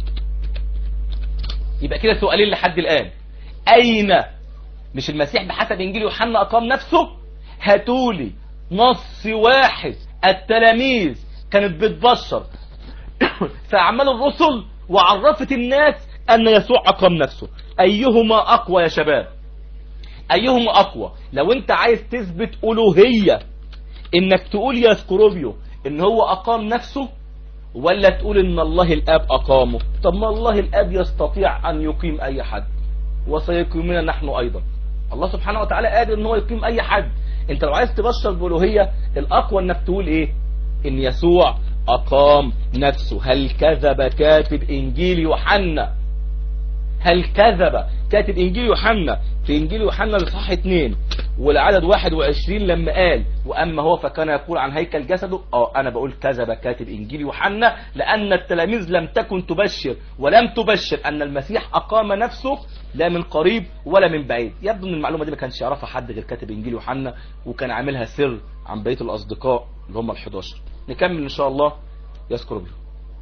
يبقى كده سؤالين لحد الآن أين مش المسيح بحسب إنجيل يوحنا أقام نفسه هاتولي نص واحد التلاميذ كانت بتبشر في أعمال الرسل وعرفت الناس أن يسوع أقام نفسه أيهما أقوى يا شباب أيهما أقوى لو أنت عايز تثبت ألوهية إنك تقول يا سكروبيو إن هو أقام نفسه ولا تقول إن الله الآب أقامه طب ما الله الآب يستطيع أن يقيم أي حد وسيقيمنا نحن أيضا الله سبحانه وتعالى قادر إن هو يقيم أي حد أنت لو عايز تبشر بألوهية الأقوى إنك تقول إيه إن يسوع أقام نفسه هل كذب كاتب إنجيل يوحنا هل كذب كاتب إنجيل يوحنا في إنجيل يوحنا لصح 2 والعدد 21 لما قال وأما هو فكان يقول عن هيكل جسده اه أنا بقول كذب كاتب إنجيل يوحنا لأن التلاميذ لم تكن تبشر ولم تبشر أن المسيح أقام نفسه لا من قريب ولا من بعيد يبدو أن المعلومة دي ما كانش يعرفها حد غير كاتب إنجيل يوحنا وكان عاملها سر عن بقية الأصدقاء اللي هم ال 11 نكمل إن شاء الله يذكر بيه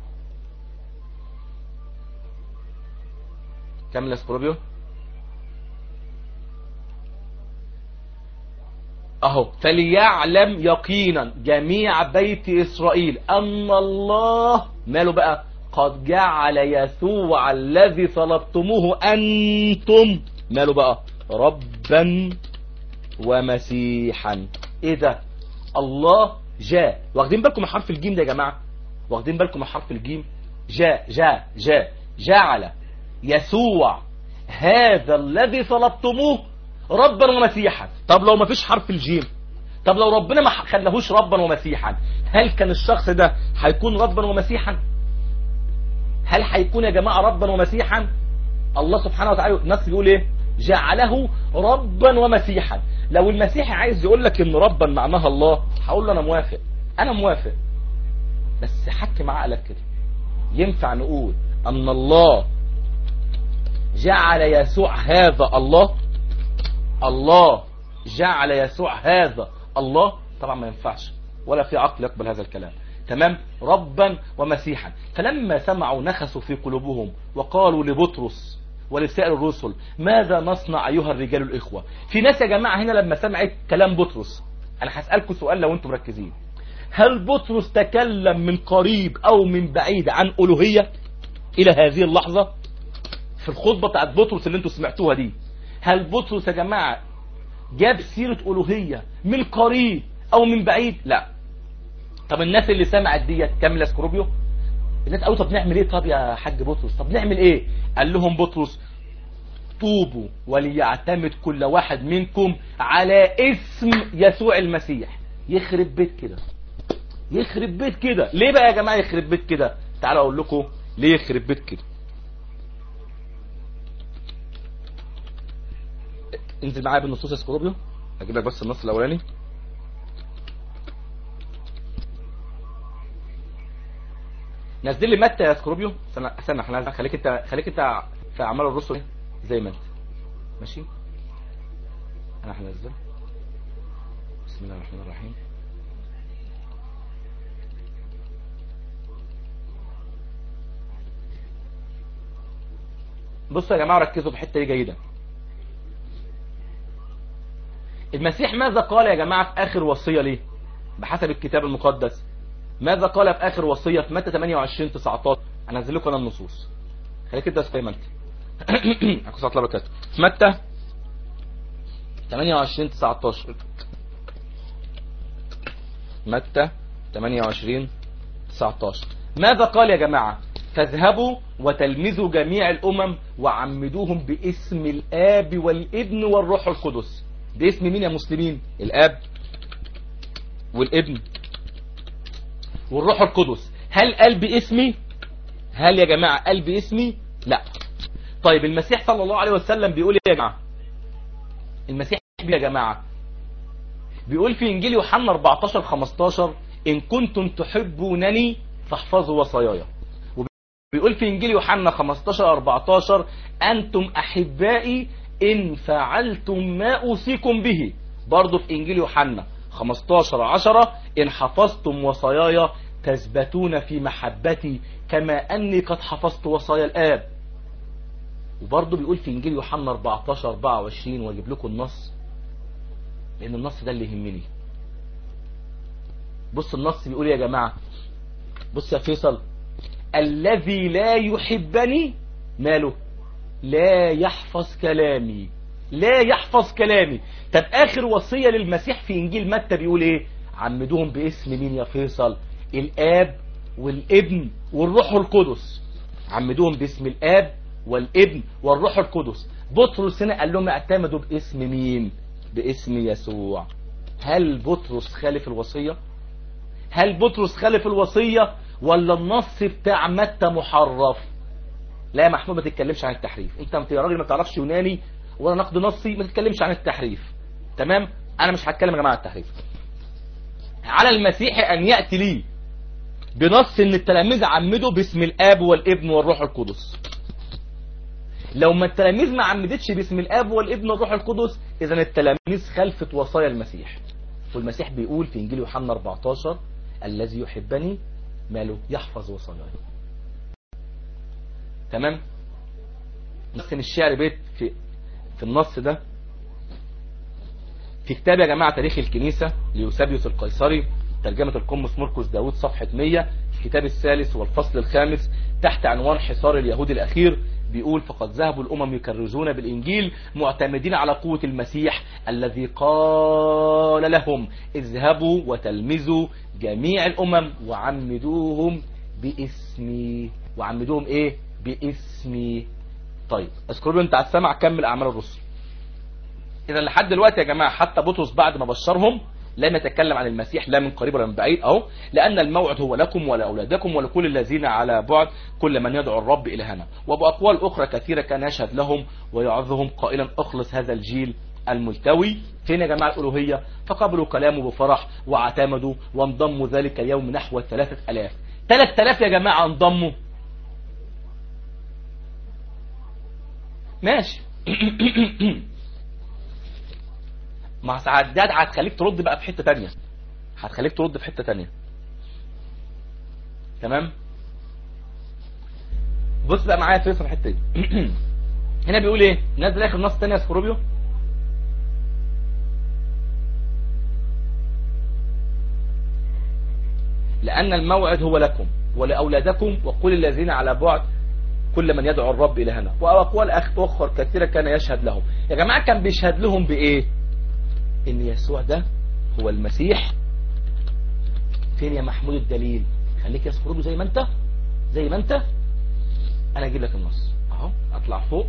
كمل يا سكروبيو اهو فليعلم يقينا جميع بيت اسرائيل ان الله ماله بقى قد جعل يسوع الذي طلبتموه انتم ماله بقى ربا ومسيحا ايه ده الله جاء واخدين بالكم من حرف الجيم ده يا جماعه واخدين بالكم من حرف الجيم جاء جاء جاء جعل يسوع هذا الذي طلبتموه ربا ومسيحا طب لو ما فيش حرف الجيم طب لو ربنا ما خلاهوش ربا ومسيحا هل كان الشخص ده هيكون ربا ومسيحا هل هيكون يا جماعة ربا ومسيحا الله سبحانه وتعالى النص بيقول ايه جعله ربا ومسيحا لو المسيحي عايز يقول لك ان ربا معناها الله هقول له انا موافق انا موافق بس حك مع عقلك كده ينفع نقول ان الله جعل يسوع هذا الله الله جعل يسوع هذا الله طبعا ما ينفعش ولا في عقل يقبل هذا الكلام تمام ربا ومسيحا فلما سمعوا نخسوا في قلوبهم وقالوا لبطرس ولسائر الرسل ماذا نصنع أيها الرجال الإخوة في ناس يا جماعة هنا لما سمعت كلام بطرس أنا هسألكم سؤال لو أنتم مركزين هل بطرس تكلم من قريب أو من بعيد عن ألوهية إلى هذه اللحظة في الخطبة بتاعت بطرس اللي أنتم سمعتوها دي هل بطرس يا جماعة جاب سيرة ألوهية من قريب أو من بعيد لا طب الناس اللي سمعت ديت كاملة سكروبيو الناس قالوا طب نعمل ايه طب يا حاج بطرس طب نعمل ايه قال لهم بطرس توبوا وليعتمد كل واحد منكم على اسم يسوع المسيح يخرب بيت كده يخرب بيت كده ليه بقى يا جماعة يخرب بيت كده تعالوا اقول لكم ليه يخرب بيت كده انزل معايا بالنصوص يا سكروبيو اجيب لك بس النص الاولاني نزل لي متى يا سكروبيو استنى استنى احنا خليك انت خليك انت في اعمال الرسل زي ما انت ماشي انا هنزل بسم الله الرحمن الرحيم بصوا يا جماعه ركزوا في الحته دي جيدا المسيح ماذا قال يا جماعه في اخر وصيه ليه بحسب الكتاب المقدس ماذا قال في اخر وصيه في متى 28 19 انزل لكم انا النصوص خليك انت زي ما انت اكو الله بركاته في متى 28 19 متى 28 19 ماذا قال يا جماعه فاذهبوا وتلمذوا جميع الامم وعمدوهم باسم الاب والابن والروح القدس باسم مين يا مسلمين الاب والابن والروح القدس هل قال باسمي هل يا جماعة قال باسمي لا طيب المسيح صلى الله عليه وسلم بيقول يا جماعة المسيح يا جماعة بيقول في انجيل يوحنا 14 15 ان كنتم تحبونني فاحفظوا وصاياي وبيقول في انجيل يوحنا 15 14 انتم احبائي ان فعلتم ما اوصيكم به برضه في انجيل يوحنا 15 10 إن حفظتم وصاياي تثبتون في محبتي كما أني قد حفظت وصايا الآب وبرضه بيقول في إنجيل يوحنا 14 24 واجيب لكم النص لأن النص ده اللي يهمني بص النص بيقول يا جماعة بص يا فيصل الذي لا يحبني ماله لا يحفظ كلامي لا يحفظ كلامي طب اخر وصية للمسيح في انجيل متى بيقول ايه عمدوهم باسم مين يا فيصل الاب والابن والروح القدس عمدوهم باسم الاب والابن والروح القدس بطرس هنا قال لهم اعتمدوا باسم مين باسم يسوع هل بطرس خالف الوصية هل بطرس خالف الوصية ولا النص بتاع متى محرف لا يا محمود ما تتكلمش عن التحريف انت يا راجل ما تعرفش يوناني ولا نقد نصي ما تتكلمش عن التحريف تمام انا مش هتكلم يا جماعه عن التحريف على المسيح ان ياتي لي بنص ان التلاميذ عمدوا باسم الاب والابن والروح القدس لو ما التلاميذ ما عمدتش باسم الاب والابن والروح القدس اذا التلاميذ خلفت وصايا المسيح والمسيح بيقول في انجيل يوحنا 14 الذي يحبني ماله يحفظ وصاياي تمام نص الشعر بيت في في النص ده في كتاب يا جماعة تاريخ الكنيسة ليوسابيوس القيصري ترجمة القمص مركز داود صفحة 100 الكتاب الثالث والفصل الخامس تحت عنوان حصار اليهود الأخير بيقول فقد ذهبوا الأمم يكرزون بالإنجيل معتمدين على قوة المسيح الذي قال لهم اذهبوا وتلمذوا جميع الأمم وعمدوهم باسمي وعمدوهم ايه باسمي طيب اذكروا انت على السمع كمل اعمال الرسل اذا لحد دلوقتي يا جماعه حتى بطرس بعد ما بشرهم لم يتكلم عن المسيح لا من قريب ولا من بعيد اهو لان الموعد هو لكم ولاولادكم ولكل الذين على بعد كل من يدعو الرب الهنا وباقوال اخرى كثيره كان يشهد لهم ويعظهم قائلا اخلص هذا الجيل الملتوي فين يا جماعه الالوهيه فقبلوا كلامه بفرح واعتمدوا وانضموا ذلك اليوم نحو 3000 3000 يا جماعه انضموا ماشي ما ساعات ده هتخليك ترد بقى في حته تانية هتخليك ترد في حته تانية تمام بص بقى معايا فيصل الحته دي هنا بيقول ايه نزل اخر نص تاني يا سكروبيو لأن الموعد هو لكم ولأولادكم وقل الذين على بعد كل من يدعو الرب إلهنا وأقوال أخر كثيرة كان يشهد لهم يا جماعة كان بيشهد لهم بإيه إن يسوع ده هو المسيح فين يا محمود الدليل خليك يا سكروبيو زي ما انت زي ما انت انا اجيب لك النص اهو اطلع فوق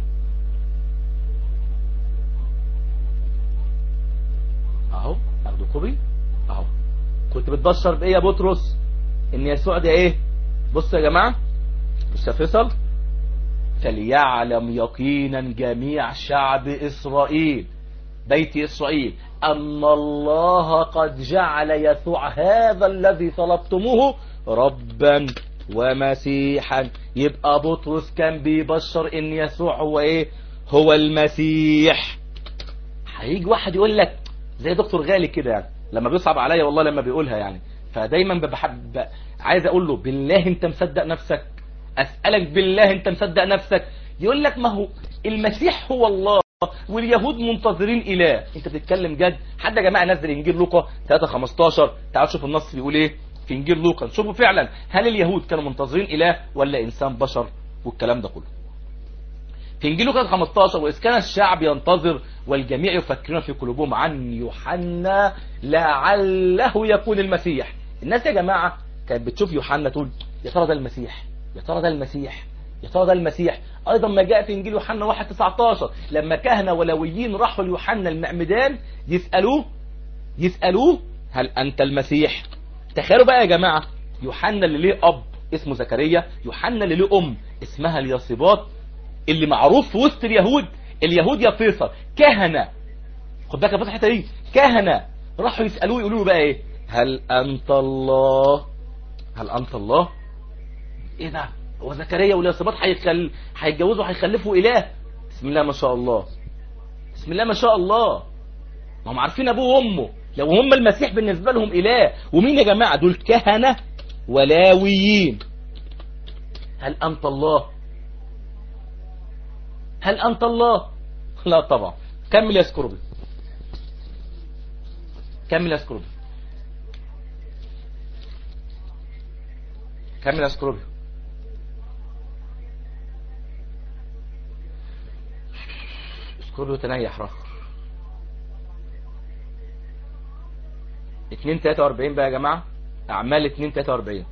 اهو اخده كوبي اهو كنت بتبشر بايه يا بطرس ان يسوع ده ايه بصوا يا جماعه بص يا فيصل فليعلم يقينا جميع شعب اسرائيل بيت اسرائيل ان الله قد جعل يسوع هذا الذي طلبتموه ربا ومسيحا يبقى بطرس كان بيبشر ان يسوع هو ايه هو المسيح هيجي واحد يقول لك زي دكتور غالي كده يعني لما بيصعب عليا والله لما بيقولها يعني فدايما بحب عايز اقول له بالله انت مصدق نفسك اسالك بالله انت مصدق نفسك يقول لك ما هو المسيح هو الله واليهود منتظرين اله انت بتتكلم جد حد يا جماعه نزل انجيل لوقا 3 15 تعال شوف النص بيقول ايه في انجيل لوقا شوفوا فعلا هل اليهود كانوا منتظرين اله ولا انسان بشر والكلام ده كله في انجيل لوقا 15 واذ كان الشعب ينتظر والجميع يفكرون في قلوبهم عن يوحنا لعله يكون المسيح الناس يا جماعه كانت بتشوف يوحنا تقول يا ترى ده المسيح يا ترى ده المسيح يا ترى ده المسيح ايضا ما جاء في انجيل يوحنا 1 19 لما كهنه ولويين راحوا ليوحنا المعمدان يسالوه يسالوه هل انت المسيح تخيلوا بقى يا جماعه يوحنا اللي ليه اب اسمه زكريا يوحنا اللي له ام اسمها الياصبات اللي معروف في وسط اليهود اليهود يا فيصل كهنه خد بالك يا فيصل الحته دي كهنه راحوا يسالوه يقولوا له بقى ايه هل انت الله هل انت الله ايه ده هو زكريا والياصبات هيخل... هيتجوزوا هيخلفوا اله بسم الله ما شاء الله بسم الله ما شاء الله ما هم عارفين ابوه وامه لو هم المسيح بالنسبه لهم اله ومين يا جماعه دول كهنه ولاويين هل انت الله هل انت الله لا طبعا كمل يا سكروبي كمل يا سكروبي كمل يا سكروبي سكروبي تنيح رخ 2 43 بقى يا جماعه اعمال 2 43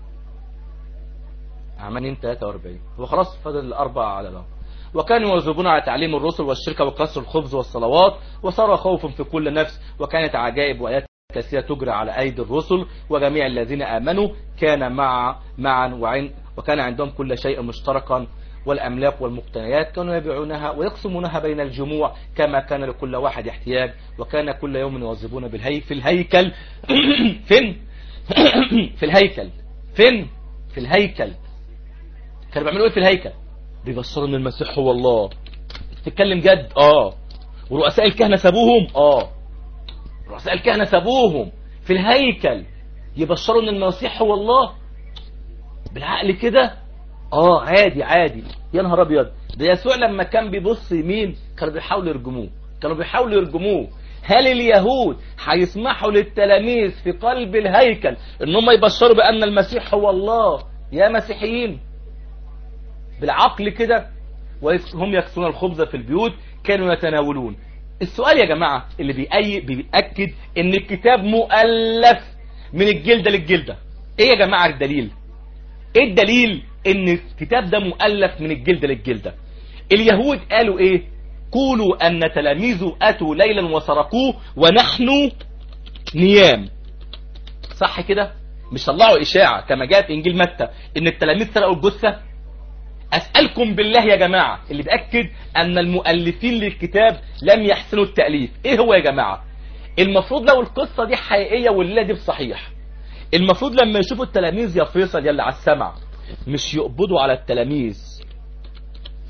اعمال 2 43 هو خلاص فاضل الاربع على الاربع وكانوا يواظبون على تعليم الرسل والشركة وكسر الخبز والصلوات وصار خوف في كل نفس وكانت عجائب وآيات كثيرة تجرى على أيدي الرسل وجميع الذين آمنوا كان مع معا وعن وكان عندهم كل شيء مشتركا والأملاك والمقتنيات كانوا يبيعونها ويقسمونها بين الجموع كما كان لكل واحد احتياج وكان كل يوم يواظبون بالهي في الهيكل فين في الهيكل فين في الهيكل كانوا بيعملوا ايه في الهيكل بيبشروا ان المسيح هو الله تتكلم جد اه ورؤساء الكهنه سابوهم اه رؤساء الكهنه سابوهم في الهيكل يبشروا ان المسيح هو الله بالعقل كده اه عادي عادي يا نهار ابيض ده يسوع لما كان بيبص يمين كانوا بيحاولوا يرجموه كانوا بيحاولوا يرجموه هل اليهود هيسمحوا للتلاميذ في قلب الهيكل ان هم يبشروا بان المسيح هو الله يا مسيحيين بالعقل كده وهم يكسون الخبز في البيوت كانوا يتناولون السؤال يا جماعة اللي بيأي بيأكد ان الكتاب مؤلف من الجلدة للجلدة ايه يا جماعة الدليل ايه الدليل ان الكتاب ده مؤلف من الجلدة للجلدة اليهود قالوا ايه قولوا ان تلاميذه اتوا ليلا وسرقوه ونحن نيام صح كده مش طلعوا اشاعة كما جاء في انجيل متى ان التلاميذ سرقوا الجثة أسألكم بالله يا جماعة اللي بأكد أن المؤلفين للكتاب لم يحسنوا التأليف إيه هو يا جماعة المفروض لو القصة دي حقيقية والله دي بصحيح المفروض لما يشوفوا التلاميذ يا فيصل يلي على السمع مش يقبضوا على التلاميذ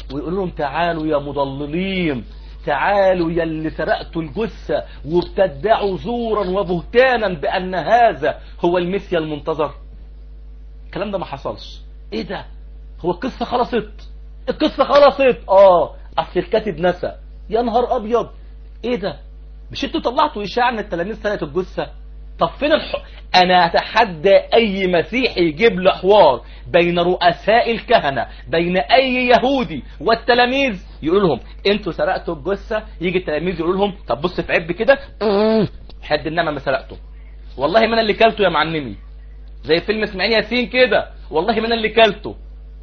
ويقول لهم تعالوا يا مضللين تعالوا يا اللي سرقتوا الجثة وبتدعوا زورا وبهتانا بأن هذا هو المسيا المنتظر الكلام ده ما حصلش ايه ده هو القصة خلصت القصة خلصت اه اصل الكاتب نسى يا نهار ابيض ايه ده مش انتوا طلعتوا اشاعة ان التلاميذ سرقت الجثة طب فين الح... انا اتحدى اي مسيحي يجيب لي حوار بين رؤساء الكهنة بين اي يهودي والتلاميذ يقول لهم انتوا سرقتوا الجثة يجي التلاميذ يقول لهم طب بص في عب كده حد انما ما سرقته والله ما انا اللي كلته يا معلمي زي فيلم اسماعيل ياسين كده والله ما انا اللي كلته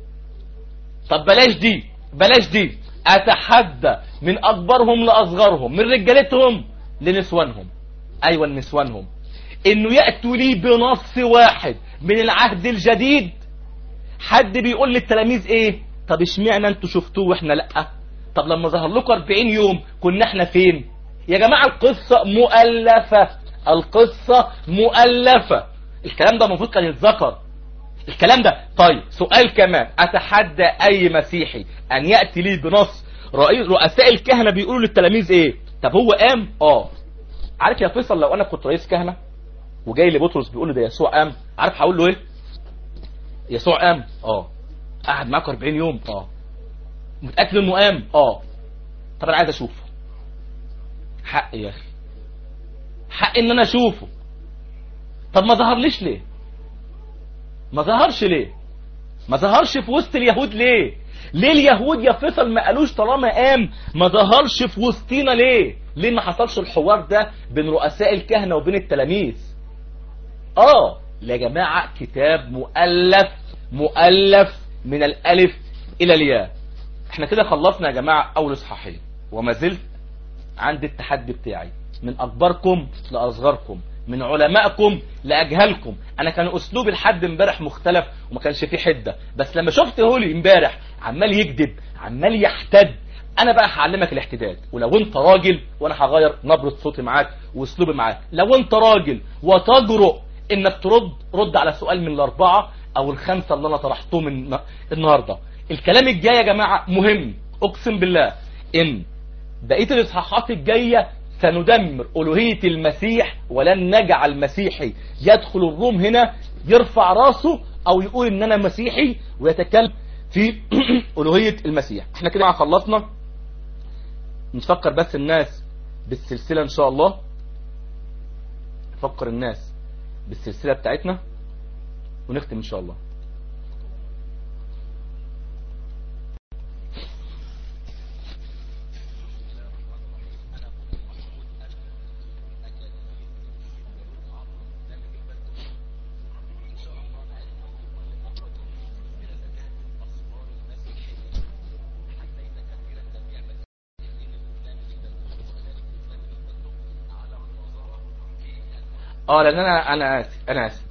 طب بلاش دي بلاش دي اتحدى من اكبرهم لاصغرهم من رجالتهم لنسوانهم ايوه لنسوانهم انه يأتوا لي بنص واحد من العهد الجديد حد بيقول للتلاميذ ايه طب اشمعنى انتوا شفتوه واحنا لا طب لما ظهر لكم 40 يوم كنا احنا فين يا جماعة القصة مؤلفة القصة مؤلفة الكلام ده المفروض كان يتذكر الكلام ده طيب سؤال كمان اتحدى اي مسيحي ان يأتي لي بنص رئيس رؤساء الكهنة بيقولوا للتلاميذ ايه طب هو قام اه عارف يا فيصل لو انا كنت رئيس كهنة وجاي لبطرس بيقول له ده يسوع قام عارف هقول له ايه يسوع قام اه قعد معاك 40 يوم اه متاكد انه قام اه طب انا عايز اشوفه حق يا اخي حق ان انا اشوفه طب ما ظهرليش ليه ما ظهرش ليه ما ظهرش في وسط اليهود ليه ليه اليهود يا فيصل ما قالوش طالما قام ما ظهرش في وسطينا ليه ليه ما حصلش الحوار ده بين رؤساء الكهنة وبين التلاميذ اه يا جماعة كتاب مؤلف مؤلف من الالف الى الياء احنا كده خلصنا يا جماعة اول اصحاحين وما زلت عند التحدي بتاعي من اكبركم لاصغركم من علمائكم لاجهلكم انا كان اسلوبي لحد امبارح مختلف وما كانش فيه حده بس لما شفت هولي امبارح عمال يكذب عمال يحتد انا بقى هعلمك الاحتداد ولو انت راجل وانا هغير نبره صوتي معاك واسلوبي معاك لو انت راجل وتجرؤ انك ترد رد على سؤال من الاربعه او الخمسه اللي انا طرحتهم من النهارده الكلام الجاي يا جماعه مهم اقسم بالله ان بقيه الاصحاحات الجايه سندمر ألوهية المسيح ولن نجعل مسيحي يدخل الروم هنا يرفع راسه أو يقول إن أنا مسيحي ويتكلم في ألوهية المسيح احنا كده خلصنا نفكر بس الناس بالسلسلة إن شاء الله نفكر الناس بالسلسلة بتاعتنا ونختم إن شاء الله اه لان انا انا اسف انا اسف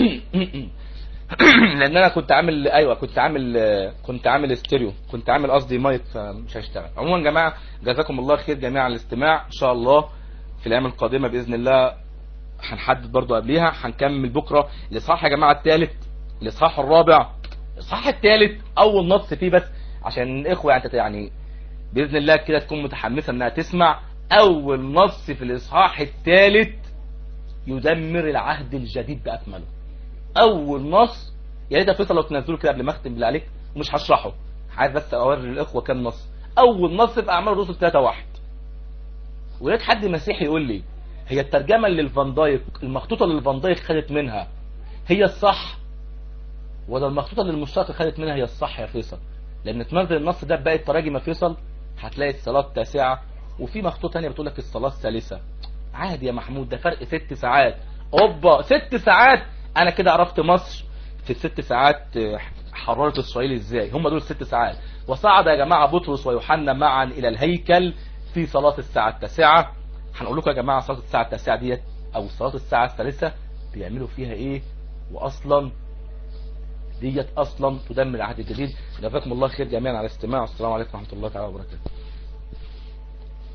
لان انا كنت عامل ايوه كنت عامل كنت عامل استيريو كنت عامل قصدي مايك فمش هيشتغل عموما يا جماعه جزاكم الله خير جميعا على الاستماع ان شاء الله في الايام القادمه باذن الله هنحدد برضو قبليها هنكمل بكره الاصحاح يا جماعه الثالث الاصحاح الرابع الاصحاح الثالث اول نص فيه بس عشان الاخوه يعني يعني باذن الله كده تكون متحمسه انها تسمع اول نص في الاصحاح الثالث يدمر العهد الجديد باكمله اول نص يا ريت يا فيصل لو تنزله كده قبل ما اختم بالله عليك ومش هشرحه عايز بس اوري الاخوه كام نص اول نص في اعمال الرسل 3 1 ويا ريت حد مسيحي يقول لي هي الترجمه اللي الفان دايك المخطوطه اللي الفان دايك خدت منها هي الصح ولا المخطوطه اللي المشتركه خدت منها هي الصح يا فيصل لان تنزل النص ده بباقي التراجم يا فيصل هتلاقي الصلاه التاسعه وفي مخطوطه ثانيه بتقول لك الصلاه الثالثه عادي يا محمود ده فرق ست ساعات اوبا ست ساعات انا كده عرفت مصر في الست ساعات حررت اسرائيل ازاي هم دول الست ساعات وصعد يا جماعة بطرس ويوحنا معا الى الهيكل في صلاة الساعة التاسعة هنقول لكم يا جماعة صلاة الساعة التاسعة ديت او صلاة الساعة الثالثة بيعملوا فيها ايه واصلا ديت اصلا تدمر العهد الجديد جزاكم الله خير جميعا على الاستماع والسلام عليكم ورحمة الله تعالى وبركاته